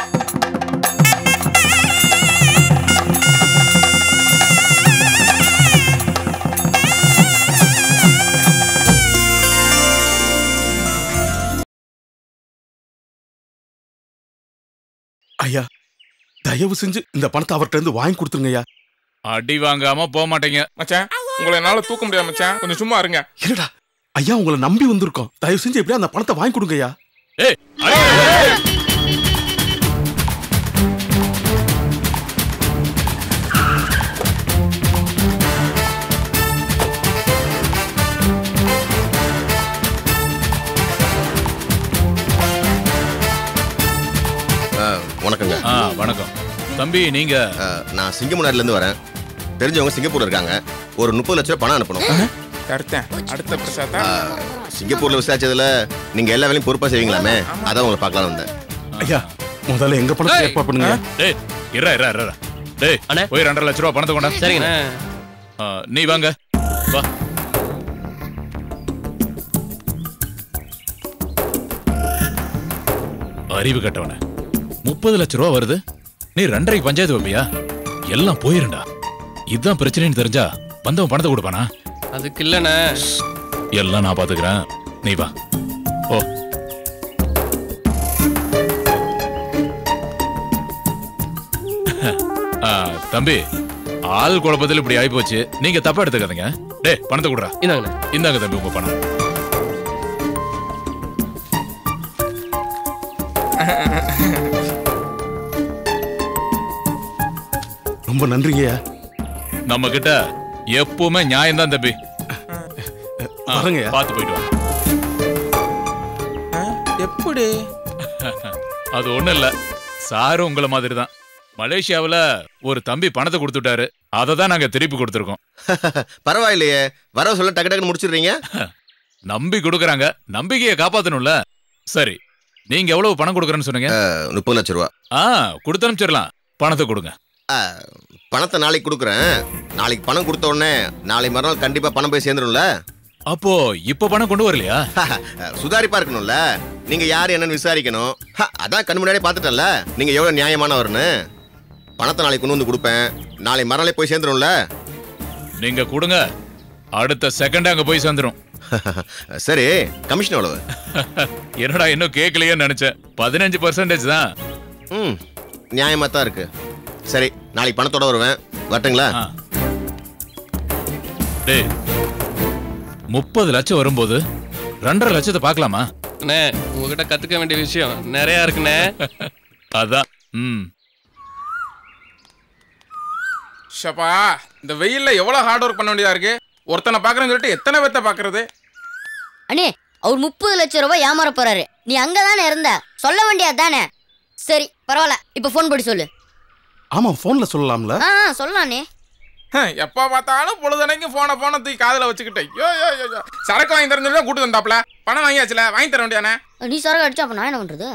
ஐயா தயவு செஞ்சு இந்த பணத்தை அவர்கிட்ட இருந்து வாங்கி கொடுத்துருங்க ஐயா அடி வாங்காம போக மாட்டீங்க மச்சான் உங்களை என்னால தூக்க முடியாது மச்சான் கொஞ்சம் சும்மா இருங்க இல்லடா ஐயா உங்களை நம்பி வந்திருக்கோம் தயவு செஞ்சு எப்படியா அந்த பணத்தை வாங்கி கொடுங்க ஐயா ஏய் அடி, ஏய், ஏய். ஆ, வணக்கங்க ஆ வணக்கம் தம்பி நீங்க ஆ, நான் சிங்கமுனாரில இருந்து வரேன் தெரிஞ்சவங்க சிங்கப்பூர்ல இருக்காங்க ஒரு முப்பது லட்ச ரூபாய் பணம் அனுப்பணும் கருத்தேன் அடுத்த பிரசாதா ஆ, சிங்கப்பூர்ல விசாரிச்சதுல நீங்க எல்லா வேலையும் பொறுப்பா செய்வீங்களாமே அதான் உங்களை பார்க்கலாம் வந்தேன் ஐயா முதல்ல எங்க பணத்தை ஏய். ஏற்பாடு பண்ணுங்க டேய் இரா இரா இரா டேய் அண்ணே. போய் ரெண்டரை லட்ச ரூபா பணத்தை கொண்டா சரிங்கண்ணே ஆ, நீ வாங்க வா அறிவு கட்டவன முப்பது லட்ச ரூபா வருது நீ ரெண்டரைக்கு பஞ்சாயத்து வைப்பியா எல்லாம் போயிருண்டா இதுதான் பிரச்சனைன்னு தெரிஞ்சா வந்தவன் பணத்தை கொடுப்பானா அதுக்கு இல்லண்ணே எல்லாம் நான் பாத்துக்கிறேன் நீ வா ஓ ஆ, தம்பி ஆள் குழப்பத்தில் இப்படி ஆயிப்போச்சு நீங்க தப்பா எடுத்துக்காதீங்க டேய் பணத்தை கொடுறா இந்தாங்கண்ணே இந்தாங்க தம்பி உங்க பணம் ரொம்ப நன்றிங்க ஐயா நம்ம கிட்ட எப்பவுமே நியாயம் தான் தம்பி ஆ, வரேங்க ஐயா. பார்த்து போயிட்டு வா எப்படி அது ஒண்ணும் இல்ல சாரு உங்களை மாதிரி தான் மலேசியாவுல ஒரு தம்பி பணத்தை கொடுத்துட்டாரு அதை தான் நாங்க திருப்பி கொடுத்துருக்கோம் பரவாயில்லையே வர சொல்ல டக்கு டக்குன்னு முடிச்சிடுறீங்க நம்பி கொடுக்கறாங்க நம்பிக்கையை காப்பாத்தணும்ல சரி நீங்க எவ்வளவு பணம் கொடுக்கறேன்னு சொன்னீங்க ஆ, முப்பது லட்ச ரூபா ஆ கொடுத்து அனுப்பிச்சிடலாம் பணத்தை கொடுங்க ஆ, பணத்தை நாளைக்கு கொடுக்குறேன் நாளைக்கு பணம் கொடுத்த உடனே நாளை மறுநாள் கண்டிப்பா பணம் போய் சேர்ந்துரும்ல அப்போ இப்ப பணம் கொண்டு வரலையா சுதாரிப்பா இருக்கணும்ல நீங்க யார் என்னன்னு விசாரிக்கணும் ஹ, அதான் கண் முன்னாடியே பார்த்துட்டேன்ல நீங்க எவ்வளவு நியாயமானவர்னு பணத்தை நாளைக்கு கொண்டு வந்து கொடுப்பேன் நாளை மறுநாளே போய் சேர்ந்துரும்ல நீங்க கொடுங்க அடுத்த செகண்ட் அங்க போய் சேர்ந்துரும் சரி கமிஷன் எவ்வளவு என்னடா இன்னும் கேட்கலையேன்னு நினைச்சேன் பதினஞ்சு பர்சன்டேஜ் தான் ம் நியாயமா தான் இருக்கு சரி நாளைக்கு பணத்தோட வருவேன் வரட்டுங்களா ஆ. டேய் முப்பது லட்சம் வரும்போது ரெண்டரை லட்சத்தை பார்க்கலாமா அண்ணே உங்ககிட்ட கத்துக்க வேண்டிய விஷயம் நிறைய இருக்குண்ணே அதான் ம் ஷப்பா இந்த வெயில்ல எவ்வளவு ஹார்ட் ஒர்க் பண்ண வேண்டியதா இருக்கு ஒருத்தனை பாக்குறேன்னு சொல்லிட்டு எத்தனை பேர்த்த பாக்குறது அண்ணே அவர் முப்பது லட்சம் ரூபாய் ஏமாற போறாரு நீ அங்கதானே இருந்த சொல்ல வேண்டியது தானே சரி பரவாயில்ல இப்ப ஃபோன் பண்ணி சொல்லு ஆமா போன்ல சொல்லலாம்ல ஆ ஆ, சொல்லலாண்ணே ஹம், எப்ப பார்த்தாலும் பொழுதனைக்கும் போனை போனை தூக்கி காதுல வச்சுக்கிட்டு யோ யோ யோ யோ. சரக்கு வாங்கி தரேன்னு சொல்லி தான் கூட்டு வந்தாப்ல பணம் வாங்கியாச்சுல வாங்கி தர வேண்டியானே நீ சரக்கு அடிச்சா அப்ப நான் என்ன பண்றது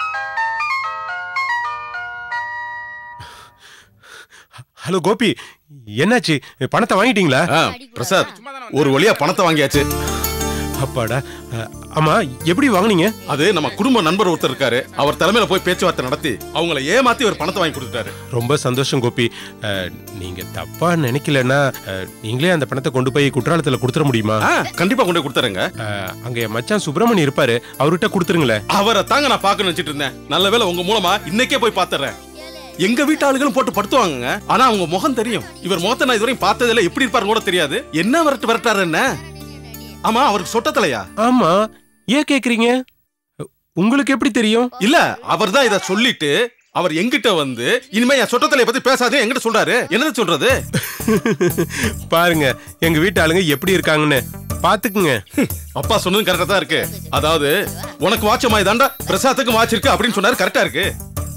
ஹலோ கோபி என்னாச்சு பணத்தை வாங்கிட்டீங்களா ஆ, பிரசாத் ஒரு வழியா பணத்தை வாங்கியாச்சு அப்பாடா அஹ், ஆமா எப்படி வாங்குனீங்க அது நம்ம குடும்ப நண்பர் ஒருத்தர் இருக்காரு அவர் தலைமையில போய் பேச்சுவார்த்தை நடத்தி அவங்கள ஏமாத்தி ஒரு பணத்தை வாங்கி கொடுத்துட்டாரு ரொம்ப சந்தோஷம் கோபி அஹ், நீங்க தப்பா நினைக்கலன்னா அஹ், நீங்களே அந்த பணத்தை கொண்டு போய் குற்றாலத்துல கொடுத்துட முடியுமா ஆ, கண்டிப்பா கொண்டு போய் கொடுத்துறேங்க அஹ், அங்க என் மச்சான் சுப்பிரமணி இருப்பாரு அவர்கிட்ட கொடுத்துருங்களேன் அவரை தாங்க நான் பார்க்கணும்னு வச்சிட்டு இருந்தேன் நல்ல வேளை உங்க மூலமா இன்னைக்கே போய் பாத்துறேன் எங்க வீட்டு ஆளுகளும் போட்டு படுத்துவாங்க ஆனா அவங்க முகம் தெரியும் இவர் முகத்தை நான் இதுவரையும் பார்த்ததில்ல எப்படி இருப்பாருன்னு கூட தெரியாது என்ன விரட்டு விரட்டாரு என்ன ஆமா அவருக்கு சொட்டத்தலையா ஆமா ஏன் கேக்குறீங்க உங்களுக்கு எப்படி தெரியும் இல்ல அவர் தான் இத சொல்லிட்டு அவர் எங்கிட்ட வந்து இனிமே என் சொட்டத்தலைய பத்தி பேசாதே எங்கிட்ட சொல்றாரு என்னது சொல்றது பாருங்க எங்க வீட்டு ஆளுங்க எப்படி இருக்காங்கன்னு பாத்துக்குங்க அப்பா சொன்னது கரெக்டா தான் இருக்கு அதாவது உனக்கு வாட்சமாய் தாண்டா பிரசாத்துக்கு வாட்ச் இருக்கு அப்படின்னு சொன்னாரு கரெக்டா இருக்கு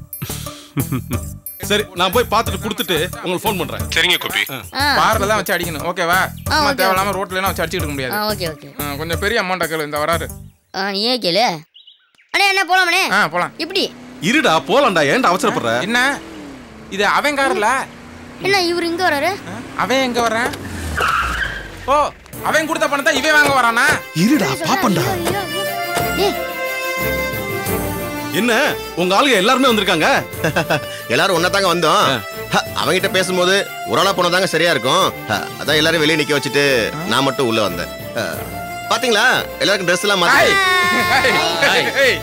சரி நான் போய் பார்த்துட்டு கொடுத்துட்டு உங்களுக்கு ஃபோன் பண்றேன் சரிங்க கோபி ஆ பார்ல தான் வச்சு அடிக்கணும் ஓகேவா சும்மா okay, தேவையில்லாம ரோட்ல எல்லாம் வச்சு அடிச்சுட்டு இருக்க ஆ முடியாது ஓகே ஓகே ஆ, கொஞ்சம் பெரிய அமௌண்ட் கேளு இந்த வராரு ஆ நீ ஏன் கேளு அண்ணே என்ன போலாமண்ணே ஆ போலாம் இப்படி இருடா போலாம்டா ஏன்டா அவசரப்படுற என்ன இது அவன் கார்ல என்ன இவர் இங்க வராரு அவன் எங்க வர்றான் ஓ அவன் கொடுத்த பணத்தை இவன் வாங்க வரானா இருடா பாப்பண்டா ஐயோ, ஐயோ, ஐயோ. ஏய், என்ன உங்க ஆளுங்க எல்லாருமே வந்திருக்காங்க எல்லாரும் ஒன்னா தாங்க வந்தோம் ஹ, அவங்கிட்ட பேசும்போது ஒரு ஆளா போனதாங்க சரியா இருக்கும் ஹ, அதான் எல்லாரும் வெளியே நிக்க வச்சுட்டு நான் மட்டும் உள்ள வந்தேன் ஹ, பாத்தீங்களா எல்லாருக்கும் ட்ரெஸ் எல்லாம் மாத்தி ஹாய். ஹேய்.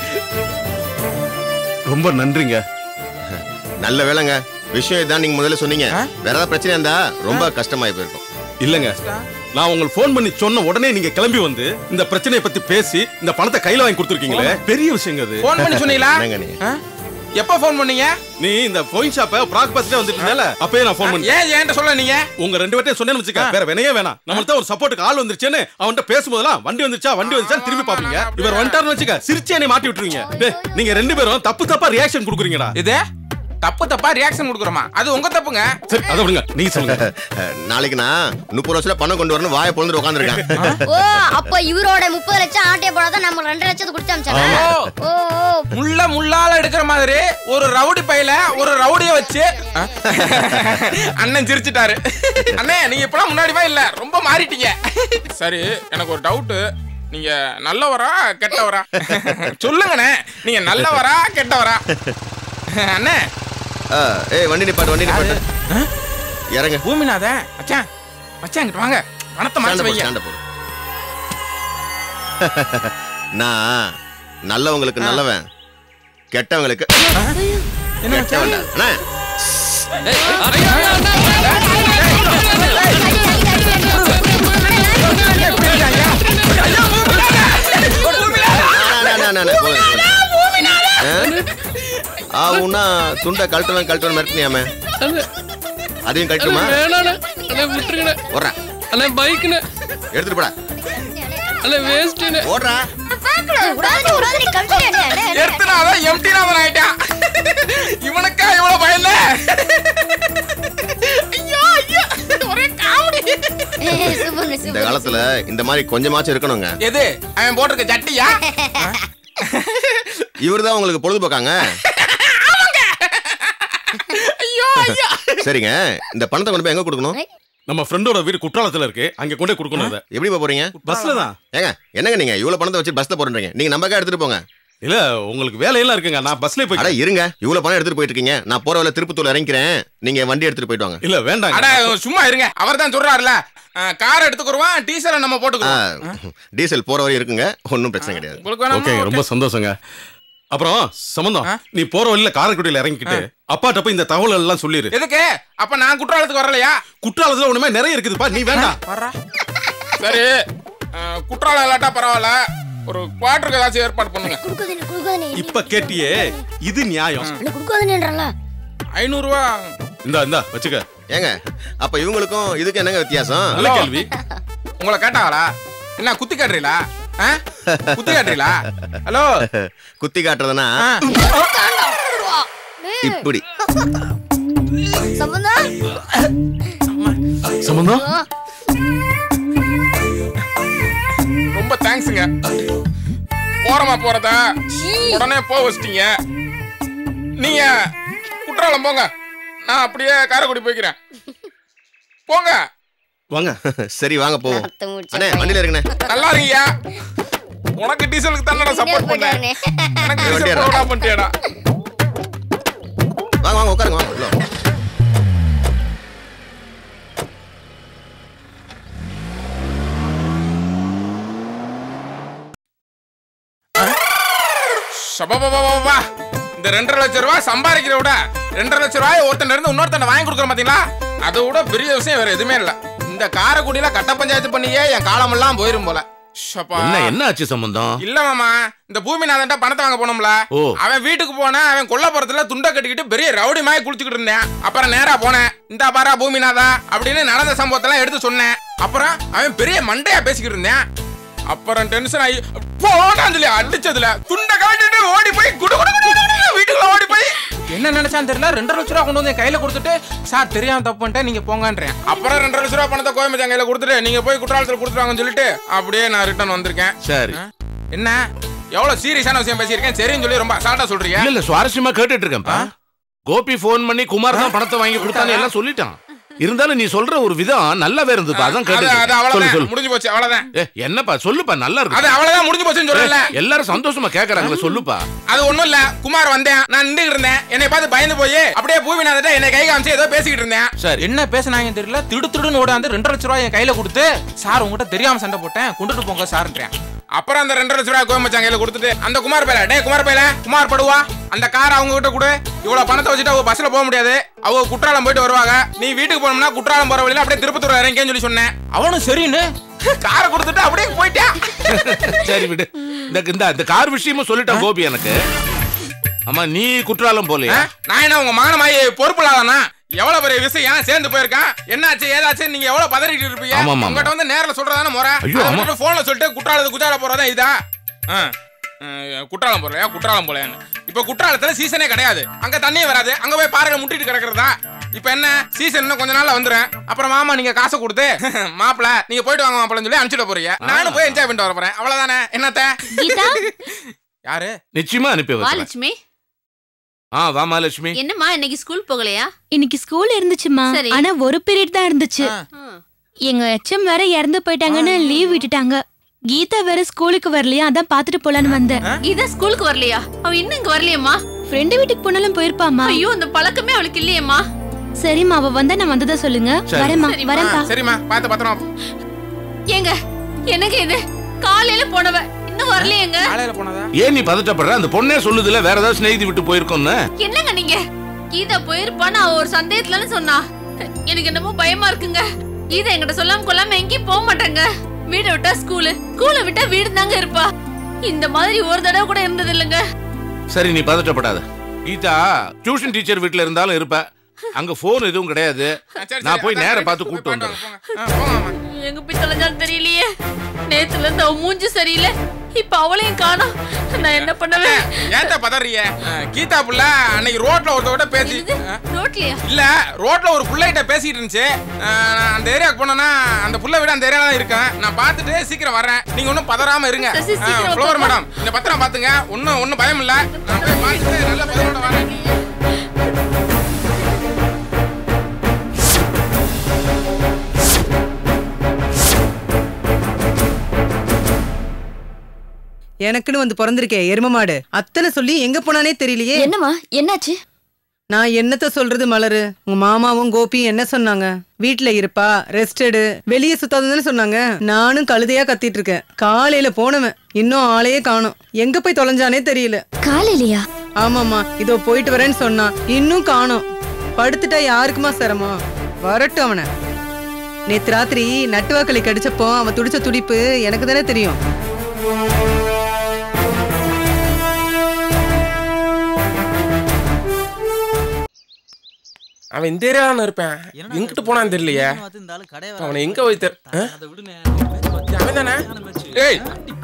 ரொம்ப நன்றிங்க நல்ல வேலைங்க விஷயம் இதான் நீங்க முதல்ல சொன்னீங்க வேற ஏதாவது பிரச்சனை இருந்தா ரொம்ப கஷ்டமாயி போயிருக்கும் இல்லங்க நான் உங்களுக்கு ஃபோன் பண்ணி சொன்ன உடனே நீங்க கிளம்பி வந்து இந்த பிரச்சனையை பத்தி பேசி இந்த பணத்தை கையில வாங்கி கொடுத்துருக்கீங்களே பெரிய விஷயங்க அது ஃபோன் பண்ணி சொன்னீங்களா என்னங்க நீங்க ஆ? எப்ப ஃபோன் பண்ணீங்க நீ இந்த போயின் ஷாப்ப ப்ராக் பார்த்துட்டே வந்துட்டு இருந்தல அப்பயே நான் ஃபோன் பண்ணேன் ஏன் என்கிட்ட சொல்ல நீங்க உங்க ரெண்டு பேர்ட்டையும் சொன்னேன்னு வச்சுக்க வேற வினையே வேணாம் நம்மள்ட்ட ஒரு சப்போர்ட்டுக்கு ஆள் வந்துருச்சுன்னு அவன்கிட்ட பேசும்போதெல்லாம் வண்டி வந்துச்சா வண்டி வந்துச்சா திரும்பி பாப்பீங்க இவர் வந்துட்டாருன்னு வச்சுக்க சிரிச்சு என்னை மாட்டி விட்டுருவீங்க டேய், நீங்க ரெண்டு பேரும் தப்பு தப்பா ரியாக்ஷன் கொடுக்குறீங்கடா இது தப்பு தப்பா ரியாக்ஷன் கொடுக்குறோமா அது உங்க தப்புங்க சரி அதை விடுங்க நீங்க சொல்லுங்க ஹ, நாளைக்கு நான் முப்பது வருஷத்துல பணம் கொண்டு வரணும் வாயை பொழுது உட்காந்துருக்கேன் ஓ அப்ப இவரோட முப்பது லட்சம் ஆட்டைய போடாதான் நம்ம ரெண்டு லட்சத்தை கொடுத்து அமிச்சானா ஓ. ஓ ஓ முள்ள முள்ளால எடுக்கிற மாதிரி ஒரு ரவுடி பையில ஒரு ரவுடிய வச்சு ஆ? அண்ணன் சிரிச்சிட்டாரு அண்ணே நீங்க இப்பலாம் முன்னாடிவா இல்ல ரொம்ப மாறிட்டீங்க சரி எனக்கு ஒரு டவுட் நீங்க நல்லவரா கெட்டவரா சொல்லுங்கண்ணே நீங்க நல்லவரா கெட்டவரா அண்ணே ஆ, ஏய் வண்டி நிப்பாட்டு வண்டி நிப்பாட்டு இறங்க பூமிநாதன் மச்சான் மச்சான் இங்கிட்டு வாங்க பணத்தை சண்டை மறைச்சு போடு வைங்க சண்டை போடு நான் நல்லவங்களுக்கு நல்லவன் கெட்டவங்களுக்கு என்ன மச்சான் கெட்டவன்டா அண்ணா அண்ணா, அண்ணா, அண்ணா, அண்ணா, போதும், போதும். ஆ? ஆவுன்னா துண்டை கழட்டுவேன் கழட்டுவேன் மிரட்டினியாமே அண்ணே, அதையும் கழட்டுமா வேணாண்ணே அண்ணே விட்டுருங்கண்ணே ஓடுறா அண்ணே பைக்குண்ணே எடுத்துட்டு போடா அண்ணே வேஸ்ட்டுண்ணே ஓடுறா விடாதே, விடாதே, நீ கழட்டிடு, அண்ணே, அண்ணே, அண்ணே. எடுத்துனாதான் எம்டி நாமன் ஆயிட்டான் இவனுக்கா இவ்வளவு பயந்த ஐயோ ஐயோ ஒரே காமெடி ஏய், சூப்பர்ண்ணே, இந்த சூப்பர். காலத்துல இந்த மாதிரி கொஞ்சமாச்சும் இருக்கணுங்க எது அவன் போட்டிருக்க சட்டியா இவர்தான் உங்களுக்கு பொழுதுபோக்காங்க ஐயோ ஐயோ சரிங்க இந்த பணத்தை கொண்டு போய் எங்க கொடுக்கணும் நம்ம ஃப்ரெண்டோட வீடு குற்றாலத்துல இருக்கு அங்க கொண்டே கொடுக்கணும் இதை எப்படி போப் போறீங்க பஸ்ல தான் ஏங்க என்னங்க நீங்க இவ்வளவு பணத்தை வச்சு பஸ்ல போறீங்க நீங்க நம்பக்கா எடுத்துட்டு போங்க இல்ல உங்களுக்கு வேலையெல்லாம் இருக்குங்க நான் பஸ்ல அட போய் இருங்க இவ்வளவு பணம் எடுத்துட்டு போயிட்டு இருக்கீங்க நான் போற வழியில திருப்பத்தூர்ல இறங்கிக்கிறேன் நீங்க வண்டி எடுத்துட்டு போயிட்டு வாங்க இல்ல வேண்டாங்க அட சும்மா இருங்க அவர் தான் சொல்றாருல கார் எடுத்துக்குருவான் டீசலை நம்ம ஆ, போட்டுக்குவோம் டீசல் போற வரை இருக்குங்க ஒன்றும் பிரச்சனை கிடையாது உங்களுக்கு வேணாமா? ஓகே ரொம்ப Okay. சந்தோஷங்க அப்புறம் சம்பந்தம் ஆ? நீ போற வழியில காரைக்குடியில இறங்கிக்கிட்டு அப்பாட்ட போய் இந்த தகவல் எல்லாம் சொல்லிரு எதுக்கு அப்ப நான் குற்றாலத்துக்கு வரலையா குற்றாலத்துல ஒண்ணுமே நிறைய இருக்குதுப்பா நீ வேண்டாம் வர்றா சரி அஹ், குற்றாலம் இல்லாட்டா பரவாயில்ல ஒரு குவார்டருக்கு ஏதாச்சும் ஏற்பாடு பண்ணுங்க கொடுக்காதே, கொடுக்காதே. இப்ப கேட்டியே இது நியாயம் அண்ணே, கொடுக்காதேன்றல்ல. ஐநூறுரூவா இந்தா இந்தா வச்சுக்க ஏங்க அப்ப இவங்களுக்கும் இதுக்கு என்னங்க வித்தியாசம் நல்ல ஹலோ. கேள்வி உங்களை கேட்டாங்களா என்ன குத்தி காட்டுறீங்களா ஆ? குத்தி காட்டுறீங்களா ஹலோ குத்தி காட்டுறதுன்னா ஆ. டேய், இப்படி சம்பந்தம்? சம்பந்தம் ஓ, ரொம்ப தேங்க்ஸுங்க ஓரமா போறத உடனே போக வச்சிட்டீங்க நீங்க குற்றாலம் போங்க நான் அப்படியே காரைக்குடி போய்க்கிறேன் போங்க வாங்க சரி வாங்க போவோம் அத்தை முடிச்ச அண்ணே பையன். வண்டியில இருக்குண்ணே நல்லா இருக்கீங்க உனக்கு டீசலுக்கு தானடா சப்போர்ட் பண்ணேன் போயிட்டாருண்ணே. எனக்கு வண்டியா டீசல் போடா பண்ணிட்டியாடா வாங்க வாங்க உட்காருங்க வாங்க உள்ள வாங்க. சபபபபபா. இந்த ரெண்டரை லட்சம் ரூபாய் சம்பாதிக்கிற விட ரெண்டரை லட்சம் ரூபாய் ஒருத்தன் இருந்து இன்னொருத்தன் வாங்கி கொடுக்குற பாத்தீங்களா அதை விட பெரிய விஷயம் வேற எதுவுமே இல்ல இந்த காரைக்குடியில கட்ட பஞ்சாயத்து பண்ணியே என் காலமெல்லாம் போயிரும் போல ஷப்பா. என்ன என்ன ஆச்சு சம்பந்தம் இல்ல மாமா இந்த பூமிநாதன்ட்ட பணத்தை வாங்க போனோம்ல ஓ. அவன் வீட்டுக்கு போனேன் அவன் கொல்லப்புறத்துல துண்டை கட்டிக்கிட்டு பெரிய ரவுடி மாதிரி குளிச்சுக்கிட்டு இருந்தேன் அப்புறம் நேரா போனேன் இந்த பாரா பூமிநாதா அப்படின்னு நடந்த சம்பவத்தெல்லாம் எடுத்து சொன்னேன் அப்புறம் அவன் பெரிய மண்டையா பேசிக்கிட்டு இருந்தேன் அப்புறம் டென்ஷன் ஆகி போனான் சொல்லி அடிச்சதுல துண்டை கட்டிட்டு ஓடி போய் குடு குடு குடு குடு குடு வீட்டுக்குள்ள ஓடி போய் என்ன நினைச்சான்னு தெரியல ரெண்டரை லட்ச ரூபா கொண்டு வந்து என் கையில கொடுத்துட்டு சார் தெரியாம தப்பு பண்ணிட்டேன் நீங்க போங்கன்றேன் அப்புறம் ரெண்டரை லட்ச ரூபா பணத்தை கோயம்பேடு கையில கொடுத்துட்டு நீங்க போய் குற்றாலத்தில் கொடுத்துருவாங்கன்னு சொல்லிட்டு அப்படியே நான் ரிட்டர்ன் வந்திருக்கேன் சரி ஆ? என்ன எவ்வளவு சீரியஸான விஷயம் பேசியிருக்கேன் சரின்னு சொல்லி ரொம்ப அசால்ட்டா சொல்றீங்க இல்ல இல்ல சுவாரஸ்யமா கேட்டுட்டு இருக்கேன்ப்பா கோபி ஃபோன் பண்ணி குமார் தான் பணத்தை வாங்கி கொடுத்தான்னு எல்லாம் சொல்லிட்டான் இருந்தாலும் நீ சொல்ற ஒரு விதம் நல்லாவே இருந்ததுப்பா அதான் அது அது கேட்டு சொல்லு அவ்வளவுதான் சொல்லு முடிஞ்சு போச்சு அவ்வளவுதான் ஏ, என்னப்பா சொல்லுப்பா நல்லா அது இருக்கு அவ்வளவுதான் முடிஞ்சு போச்சுன்னு சொல்லல ஏ, எல்லாரும் சந்தோஷமா கேக்குறாங்களே சொல்லுப்பா அது ஒண்ணும் இல்ல குமார் வந்தேன் நான் நின்றுட்டு இருந்தேன் என்னை பார்த்து பயந்து போய் அப்படியே பூமிநாதட்ட என்னை கை காமிச்சு ஏதோ பேசிக்கிட்டு இருந்தேன் சரி என்ன பேசுனாங்கன்னு தெரியல திடு திடுன்னு ஓடாந்து ரெண்டு லட்ச ரூபாய் என் கையில கொடுத்து சார் உங்ககிட்ட தெரியாம சண்டை போட்டேன் கொண்டுட்டு போங்க சார்ன்றேன் அப்புறம் அந்த ரெண்டு லட்ச ரூபாய் கோயம்பச்சான் கையில கொடுத்துட்டு அந்த குமார் பையல டேய் குமார் பையல குமார் படுவா அந்த கார் அவங்க கிட்ட கொடு இவ்வளவு பணத்தை வச்சுட்டு அவங்க பஸ்ல போக முடியாது அவங்க குற்றாலம் போயிட்டு வருவாங்க நீ வீட்டுக்கு போனோம்னா குற்றாலம் போற வழியில அப்படியே திருப்பத்தூர் இறங்கேன்னு சொல்லி சொன்னேன் அவனும் சரின்னு காரை கொடுத்துட்டு அப்படியே போயிட்டான் சரி விடு இந்த இந்த இந்த கார் விஷயமும் சொல்லிட்டான் கோபி எனக்கு ஆமா நீ குற்றாலம் போலையா ஆ? நான் என்ன உங்க மகனமாயி பொறுப்பு இல்லாதனா எவ்வளவு பெரிய விஷயம் சேர்ந்து போயிருக்கான் என்னாச்சு ஏதாச்சு நீங்க எவ்வளவு பதறிட்டு இருப்பீங்க ஆமா, ஆமா. உங்ககிட்ட வந்து நேர்ல சொல்றதானே முறை ஐயோ, அதை ஆமா. விட்டுட்டு போன்ல சொல்லிட்டு குற்றாலத்து குஜால போறதா இதா ஆ. ஆ, குற்றாலம் போறலையா குற்றாலம் போலையான்னு இப்ப குற்றாலத்துல சீசனே கிடையாது அங்க தண்ணியே வராது அங்க போய் பாறையில முட்டிட்டு கிடக்குறதா இப்ப என்ன சீசன் இன்னும் கொஞ்ச நாள்ல வந்துரும் அப்புறம் மாமா நீங்க காசை கொடுத்து மாப்பிள நீங்க போயிட்டு வாங்க மாப்பிளன்னு சொல்லி அனுப்பிச்சிட போறீங்க நானும் போய் என்ஜாய் பண்ணிட்டு வர போறேன் அவ்வளவுதானே என்னத்த கீதா யாரு நிச்சயமா அனுப்பி வா வைக்கிறேன் லட்சுமி ஆ வா மகாலட்சுமி என்னம்மா இன்னைக்கு ஸ்கூல் போகலையா இன்னைக்கு ஸ்கூல் இருந்துச்சுமா சரி. ஆனா ஒரு பீரியட் தான் இருந்துச்சு ஆ. எங்க எச்எம் வேற இறந்து போயிட்டாங்கன்னு லீவ் விட்டுட்டாங்க கீதா வேற ஸ்கூலுக்கு வரலையா அதான் பாத்துட்டு போலான்னு வந்தேன் கீதா ஸ்கூலுக்கு வரலையா அவ இன்னும் இங்க வரலையேம்மா ஃப்ரெண்டு வீட்டுக்கு போனாலும் போயிருப்பாமா ஐயோ அந்த பழக்கமே அவளுக்கு இல்லையேம்மா சரிம்மா அவ வந்தா நான் வந்ததா சொல்லுங்க சரி. வரேம்மா சரிம்மா. வரேன்ப்பா சரிம்மா பார்த்து பத்திரம் ஏங்க என்னங்க இது காலையில போனவ இன்னும் வரலையேங்க காலையில போனதா ஏன் நீ பதட்டப்படுற அந்த பொண்ணே சொல்லுதுல வேற ஏதாவது சிநேகிதி விட்டு போயிருக்கோம்னு என்னங்க நீங்க கீதா போயிருப்பான்னு அவ ஒரு சந்தேகத்துலன்னு சொன்னா எனக்கு என்னமோ பயமா இருக்குங்க கீதா என்கிட்ட சொல்லாம கொள்ளாம எங்கேயும் போக மாட்டாங்க வீடை விட்டா ஸ்கூலு ஸ்கூலை விட்டா வீடு தாங்க இருப்பா இந்த மாதிரி ஒரு தடவை கூட இருந்தது இல்லைங்க சரி நீ பதட்டப்படாத கீதா டியூஷன் டீச்சர் வீட்ல இருந்தாலும் இருப்ப அங்க போன் எதுவும் கிடையாது நான் போய் நேரா பார்த்து கூட்டு வந்துடுறேன் எங்க போய் தொலைஞ்சாலும் தெரியலையே நேத்துல இருந்து அவ மூஞ்சி சரியில்லை இப்ப அவளையும் காணோம் நான் என்ன பண்ணுவேன் ஏன்டா பதறிய கீதா புள்ள அன்னைக்கு ரோட்ல ஒருத்தவட்ட பேசி அஹ், ரோட்லயா இல்ல ரோட்ல ஒரு புள்ளைகிட்ட பேசிட்டு இருந்துச்சு அஹ், நான் அந்த ஏரியாவுக்கு போனேன்னா அந்த புள்ள விட அந்த ஏரியால தான் இருக்கேன் நான் பார்த்துட்டு சீக்கிரம் வரேன் நீங்க ஒன்றும் பதறாம இருங்க சரி, சீக்கிரம் ஃப்ளோர் வாப்பா. மேடம் இந்த பத்திரம் பாத்துங்க ஒன்றும் ஒன்றும் பயம் இல்ல நான் போய் பார்த்துட்டு நல்ல பதரோட வரேன் எனக்குன்னு வந்து பிறந்திருக்கே எரும மாடு அத்தனை சொல்லி எங்க போனானே தெரியலையே என்னம்மா என்னாச்சு நான் என்னத்த சொல்றது மலரு உங்க மாமாவும் கோபியும் என்ன சொன்னாங்க வீட்ல இருப்பா ரெஸ்ட் எடு வெளியே சுத்தாதுன்னு சொன்னாங்க நானும் கழுதையா கத்திட்டு இருக்கேன் காலையில போனவன் இன்னும் ஆளையே காணோம் எங்க போய் தொலைஞ்சானே தெரியல காலையிலயா ஆமாமா இதோ போயிட்டு வரேன்னு சொன்னான் இன்னும் காணோம் படுத்துட்டா யாருக்குமா சிரமம் வரட்டும் அவனை நேத்து ராத்திரி நட்டுவாக்களி கடிச்சப்போ அவன் துடிச்ச துடிப்பு எனக்கு தானே தெரியும் அவன் இந்த ஏரியாவில் இருப்பேன் எங்கிட்டு போனான்னு தெரியலையே அவனை எங்க வைத்த அவன் தானே ஏய்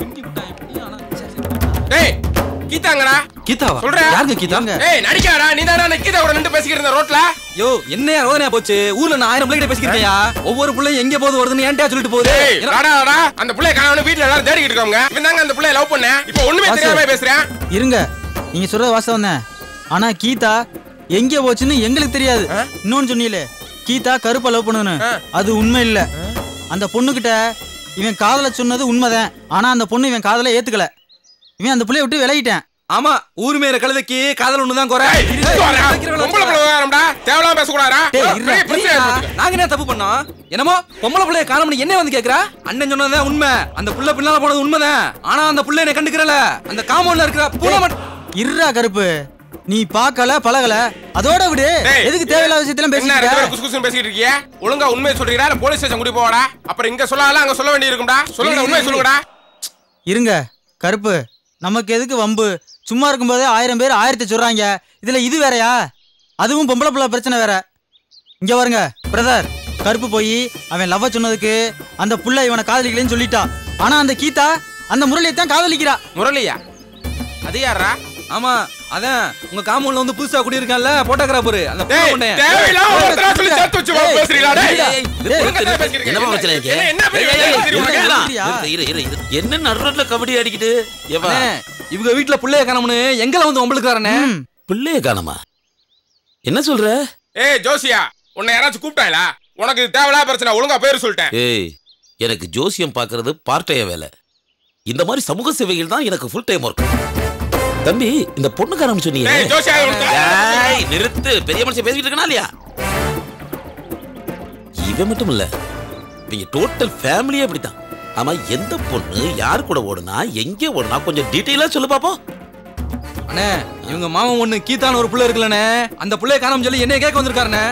ஏய் கீதாங்கடா கீதாவா சொல்றேன். யாருங்க கீதா ஏய் நடிக்காடா நீ தானே கீதா கூட நின்று பேசிக்கிட்டு இருந்த ரோட்ல யோ என்ன ரோதனையா போச்சு ஊர்ல நான் ஆயிரம் பிள்ளைகிட்ட பேசிக்கிட்டேயா ஒவ்வொரு பிள்ளையும் எங்க போகுது வருதுன்னு ஏன்டா சொல்லிட்டு போகுது ஏய் வாடா வாடா அந்த புள்ளைய காணவனு வீட்ல எல்லாரும் தேடிக்கிட்டு இருக்காங்க இவன் தாங்க அந்த புள்ளைய லவ் பண்ண இப்போ ஒண்ணுமே வாசு. தெரியாம பேசுறேன் இருங்க நீங்க சொல்றது வாஸ்தவம் தான் ஆனா கீதா எங்க போச்சுன்னு எங்களுக்கு தெரியாது இன்னொன்னு சொன்னீங்களே கீதா கருப்பா லவ் பண்ணுன்னு அது உண்மை இல்ல அந்த பொண்ணுகிட்ட இவன் காதல சொன்னது உண்மைதான் ஆனா அந்த பொண்ணு இவன் காதல ஏத்துக்கல இவன் அந்த புள்ளைய விட்டு விலகிட்டேன் ஆமா ஊர் மேல கழுதைக்கு காதல் ஒண்ணுதான் குறை பொம்பளை புள்ள விவகாரம்டா தேவலாம் பேசக்கூடாதா டேய், இருடா, பெரிய பிரச்சனை இருடா. ஏற்படுத்துது. நாங்க என்ன தப்பு பண்ணோம் என்னமோ பொம்பளை பிள்ளைய காணோம்னு என்ன வந்து கேக்குறா அண்ணன் சொன்னதுதான் உண்மை அந்த புள்ள பின்னால போனது உண்மைதான் ஆனா அந்த புள்ள என்ன கண்டுக்கிறல அந்த காம்பவுண்ட்ல இருக்கிற பூனை மட்டும் இருடா கருப்பு நீ பார்க்கல பழகல அதோட விடு டேய், எதுக்கு தேவையில்லாத விஷயத்தெல்லாம் என்ன ரெண்டு பேரும் பேசிட்டு குசு குசுன்னு பேசிக்கிட்டு இருக்கியே ஒழுங்கா உண்மையை சொல்றீங்களா இல்ல போலீஸ் ஸ்டேஷன் கூட்டி போவாடா அப்புறம் இங்க சொல்லால அங்க சொல்ல வேண்டி இருக்கும்டா சொல்லுங்க உண்மையை சொல்லுங்கடா இருங்க கருப்பு நமக்கு எதுக்கு வம்பு சும்மா இருக்கும்போதே ஆயிரம் பேர் ஆயிரத்தி சொல்றாங்க இதுல இது வேறயா அதுவும் பொம்பளை பிள்ளை பிரச்சனை வேற இங்க பாருங்க பிரதர் கருப்பு போய் அவன் லவ்வ சொன்னதுக்கு அந்த புள்ள இவனை காதலிக்கலன்னு சொல்லிட்டா ஆனா அந்த கீதா அந்த முரளியை தான் காதலிக்கிறா முரளியா அது யாரா ஆமா அதான் உங்க காம்பவுண்ட்ல வந்து புதுசா குடியிருக்கான்ல போட்டோகிராஃபர் அந்த டேய், தேவையில்லாம ஒருத்தரா சொல்லி சேர்த்து வச்சு டேய், பேசுறீங்களா, டேய்? டேய், டேய், ஒழுங்கா தான் பேசிக்கிறீங்க. என்னமா பிரச்சனை இருக்கு? என்ன- என்ன பெரிய ஏய், ஏய், பிரச்சனை தெரியுமா இருங்க, உனக்கு? இருங்க. இரு, இரு, இரு. என்ன நடுரோட்ல கபடி அடிக்கிட்டு ஏவா அண்ணே, இவங்க வீட்டுல பிள்ளைய காணோம்னு எங்களை வந்து ஒம்பளுக்காரனே பிள்ளைய காணமா என்ன சொல்ற ஏய் ஜோசியா உன்னை யாராச்சும் கூப்பிட்டாங்களா உனக்கு இது தேவையில்லாத பிரச்சனை ஒழுங்கா பேர் சொல்லிட்டேன் ஏய் எனக்கு ஜோசியம் பார்க்கறது பார்ட் டைம் வேலை இந்த மாதிரி சமூக சேவைகள் தான் எனக்கு ஃபுல் டைம் ஒர்க் தம்பி இந்த பொண்ணுக்காரம் சொன்னீங்க ஏய், ஜோசியா, இவனுக்கு- ஏய், நிறுத்து பெரிய மனுஷன் பேசிட்டு இருக்கனா இல்லையா இவன் மட்டும் இல்ல இவங்க டோட்டல் ஃபேமிலியே அப்படித்தான் ஆமா எந்த பொண்ணு யார் கூட ஓடுனா எங்க ஓடுனா கொஞ்சம் டீட்டெயிலா சொல்லு பாப்போம் அண்ணே இவங்க மாமன் ஒண்ணு கீதான்னு ஒரு புள்ள இருக்குல்லண்ணே அந்த புள்ளைய காணோம் சொல்லி என்னைய கேட்க வந்திருக்காருண்ணே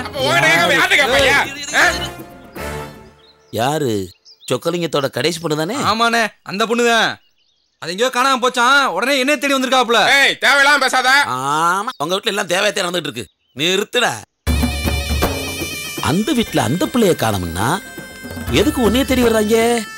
யாரு சொக்கலிங்கத்தோட கடைசி பொண்ணு தானே ஆமாண்ணே அந்த பொண்ணுதான் அது எங்கேயோ காணாம போச்சான் உடனே என்ன தேடி வந்திருக்காப்புல ஏய் தேவையில்லாம பேசாத ஆமா உங்க வீட்ல எல்லாம் தேவையத்தே நடந்துட்டு இருக்கு நிறுத்துடா அந்த வீட்ல அந்த பிள்ளைய காணோம்னா எதுக்கு உன்னைய தேடி வர்றாங்க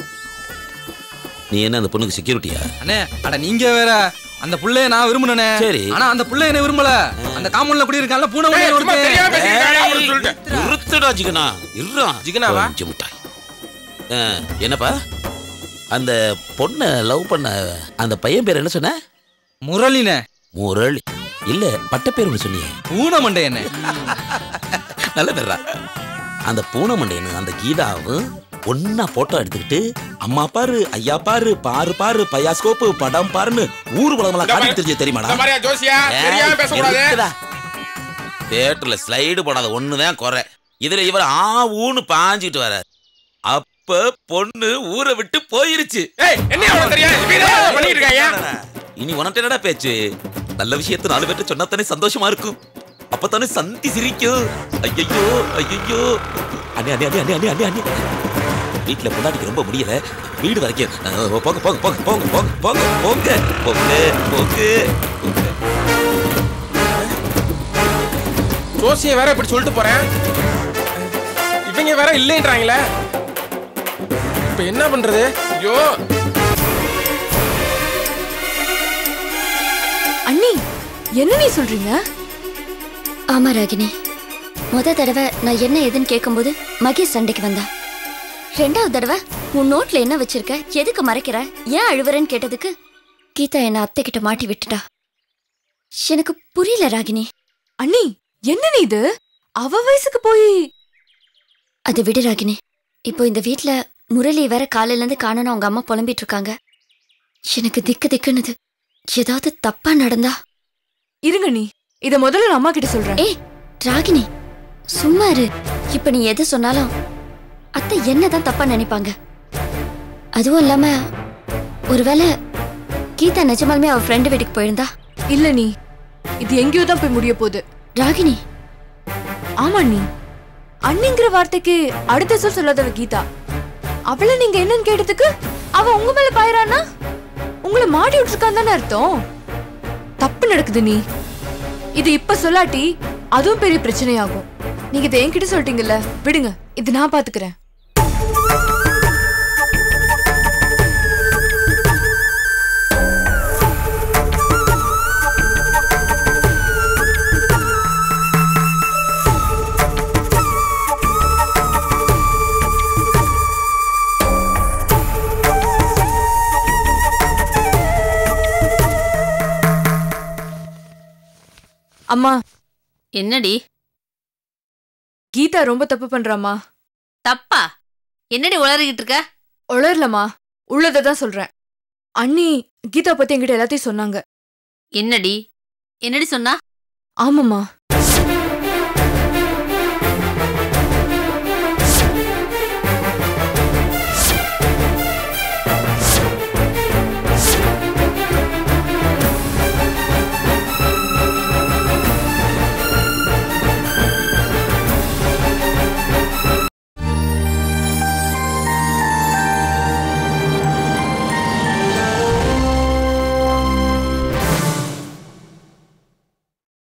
நீ என்ன அந்த பொண்ணுக்கு செக்யூரிட்டியா அண்ணே அட நீங்க வேற அந்த புள்ளைய நான் விரும்புனே சரி. ஆனா அந்த புள்ள என்ன விரும்பல அந்த காமன்ல குடி இருக்கான்ல பூனை ஏய், ஒண்ணு சும்மா தெரியாம பேசிருக்காங்க, அப்படின்னு சொல்லிட்டு. நிறுத்துடா ஜிகனா இருடா ஜிகனாவா? கொஞ்சம் மிட்டாய் ஆ, என்னப்பா அந்த பொண்ணை லவ் பண்ண அந்த பையன் பேர் என்ன சொன்ன முரளினே முரளி இல்ல பட்ட பேர் ஒன்று சொன்னியே பூனை மண்டை என்ன நல்ல பேர்ரா அந்த பூனை மண்டையனு அந்த கீதாவும் ஒன்னா போட்டோ எடுத்துக்கிட்டு அம்மா பாரு ஐயா பாரு பாரு பாரு பையாஸ்கோப்பு படம் பாருன்னு ஊர் உலகமெல்லாம் காட்டி தெரிஞ்சு தெரியுமாடா இந்த மாதிரியா ஜோசியா தெரியாம பேசக்கூடாது தேட்டர்ல ஸ்லைடு போடாத ஒண்ணுதான் குறை இதுல இவர் ஆ ஊன்னு பாஞ்சிட்டு வர அப்ப பொண்ணு ஊரை விட்டு போயிருச்சு ஏய் என்ன அவனுக்கு தெரியும் இவன் என்ன பண்ணிட்டு இருக்காங்க இனி உனக்கு என்னடா பேச்சு நல்ல விஷயத்தை நாலு பேர்ட்ட சொன்னாத்தானே சந்தோஷமா இருக்கும் அப்பதானே சந்தி சிரிக்கும் ஐயோ ஐயோ அண்ணே அண்ணே அண்ணே அண்ணே அண்ணே அண்ணே வீட்டுல பொண்டாட்டிக்கு ரொம்ப முடியல வீடு வரைக்கும் அஹ், போங்க போங்க போங்க போங்க போங்க போங்க போங்க போங்க போங்க ஜோசியை வேற இப்படி சொல்லிட்டு போறேன் இவங்க வேற இல்லைன்றாங்களே இப்ப என்ன பண்றது ஐயோ அண்ணி என்ன நீ சொல்றீங்க ஆமா ராகினி முத தடவை நான் என்ன ஏதுன்னு கேட்கும்போது மகேஷ் சண்டைக்கு வந்தா ரெண்டாவது தடவை உன் நோட்ல என்ன வச்சிருக்க எதுக்கு மறைக்கிற ஏன் அழுவுறன்னு கேட்டதுக்கு கீதா என்ன அத்தை கிட்ட மாட்டி விட்டுட்டா எனக்கு புரியல ராகினி அண்ணி என்ன நீ இது அவ வயசுக்கு போய் அது விடு ராகினி இப்போ இந்த வீட்ல முரளி வேற காலையில இருந்து காணணும் அவங்க அம்மா புலம்பிட்டு இருக்காங்க எனக்கு திக்கு திக்குன்னுது ஏதாவது தப்பா நடந்தா இருங்க நீ இத முதல்ல நான் அம்மா கிட்ட சொல்றேன் ஏய் ராகினி சும்மா இரு இப்ப நீ எது சொன்னாலும் அத்தை என்னதான் தப்பா நினைப்பாங்க அதுவும் இல்லாம ஒருவேளை கீதா நிஜமாலுமே அவ ஃப்ரெண்டு வீட்டுக்கு போயிருந்தா இல்ல நீ இது எங்கேயோ தான் போய் முடிய போகுது ராகினி ஆமா நீ அண்ணிங்கிற வார்த்தைக்கு அடுத்த சொல் சொல்லாதவ கீதா அவள நீங்க என்னன்னு கேட்டதுக்கு அவ உங்க மேல பாயறானா உங்களை மாட்டி விட்டுருக்கான்னு தானே அர்த்தம் தப்பு நடக்குது நீ இது இப்ப சொல்லாட்டி அதுவும் பெரிய பிரச்சனையாகும் நீங்க இதை என்கிட்ட சொல்லிட்டீங்கல்ல விடுங்க இது நான் பாத்துக்கிறேன் அம்மா என்னடி கீதா ரொம்ப தப்பு பண்றாம்மா தப்பா என்னடி உளறிக்கிட்டு இருக்க உளரலம்மா உள்ளதை தான் சொல்றேன் அண்ணி கீதா பத்தி என்கிட்ட எல்லாத்தையும் சொன்னாங்க என்னடி என்னடி சொன்னா ஆமாம்மா